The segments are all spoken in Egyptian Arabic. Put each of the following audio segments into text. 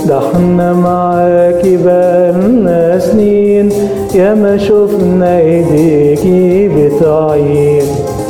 ده احنا معاكي بقالنا سنين يا ما شفنا ايديكي بتعين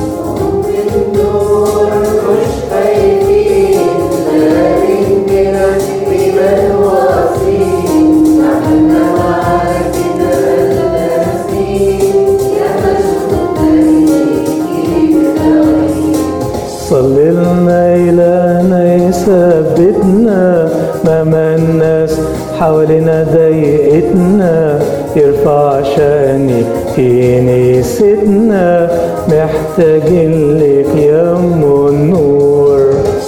النور مش خايفين لكن كده بيبان واقفين احنا معاك بقالنا سنين يا ما شفنا ايديكي بتعين صلي لنا إلهنا يثبتنا مهما الناس حوالينا ضايقتنا يرفع شاني كنيستنا محتاجين لك يا أم النور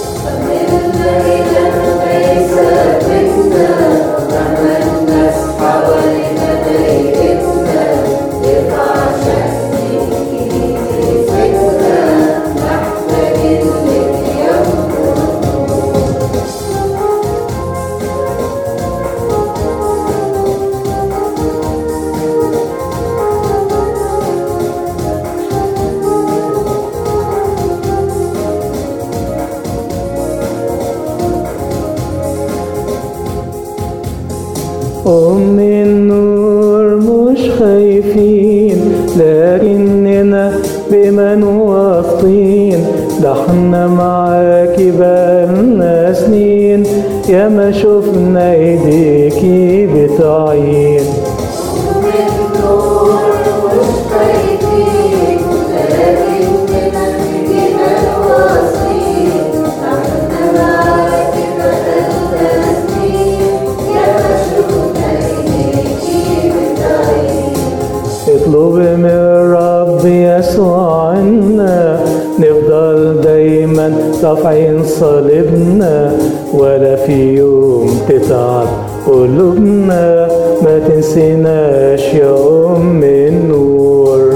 أم النور مش خايفين لكننا بإيمان واثقين ده احنا معاكي بقالنا سنين يا ما شفنا ايديكي بتعين اطلب من الرب يسوع عنا نفضل دايما رافعين صليبنا ولا في يوم تتعب قلوبنا ما تنسيناش يا ام النور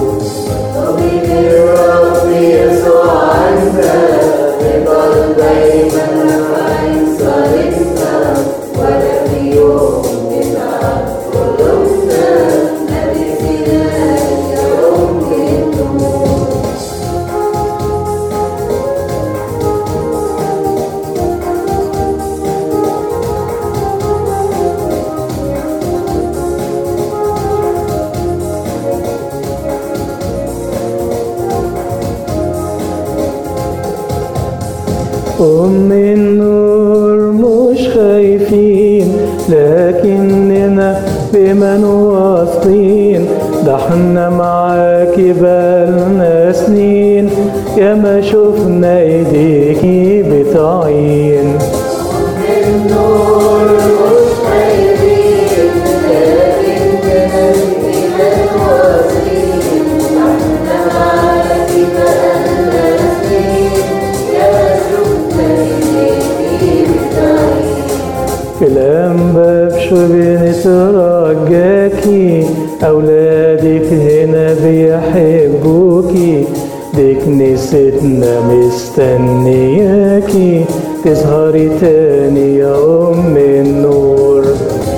أم النور مش خايفين لكننا بإيمان واثقين ده احنا معاكي بقالنا سنين يا ما شفنا ايديكي بتعين في الأنباب شو بنترجاكي أولادك هنا بيحبوكي دي كنيستنا مستنياكي تظهري تاني يا أم النور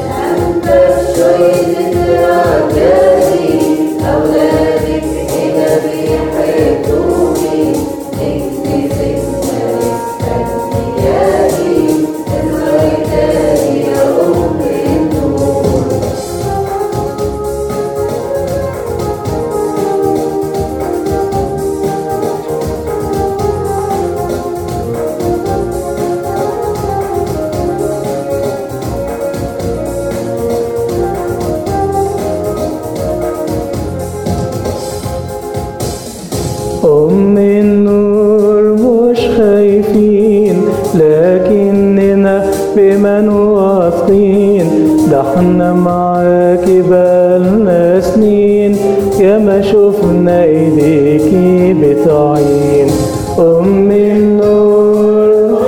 أم النور مش خايفين لكننا بإيمان واثقين ده احنا معاكي بقالنا سنين يا ما شفنا ايديكي بتعين أم النور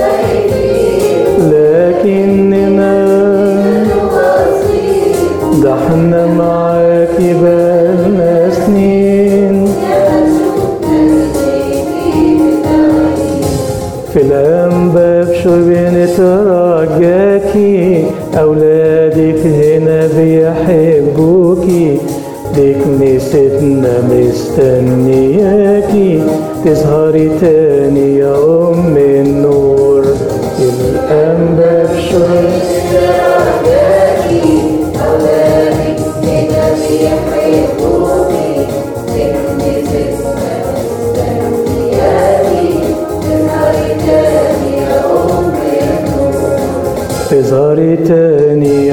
لكننا ده احنا معاكي بقالنا سنين في الأنباب شو بنترجاكي أولادك هنا بيحبوكي دي كنيستنا مستنياكي تظهري تاني يا أم النور الأنباب شو أولادك هنا بيحبوكي تكنسي تنبياتي تظهري تاني يا أم النور تظهري تاني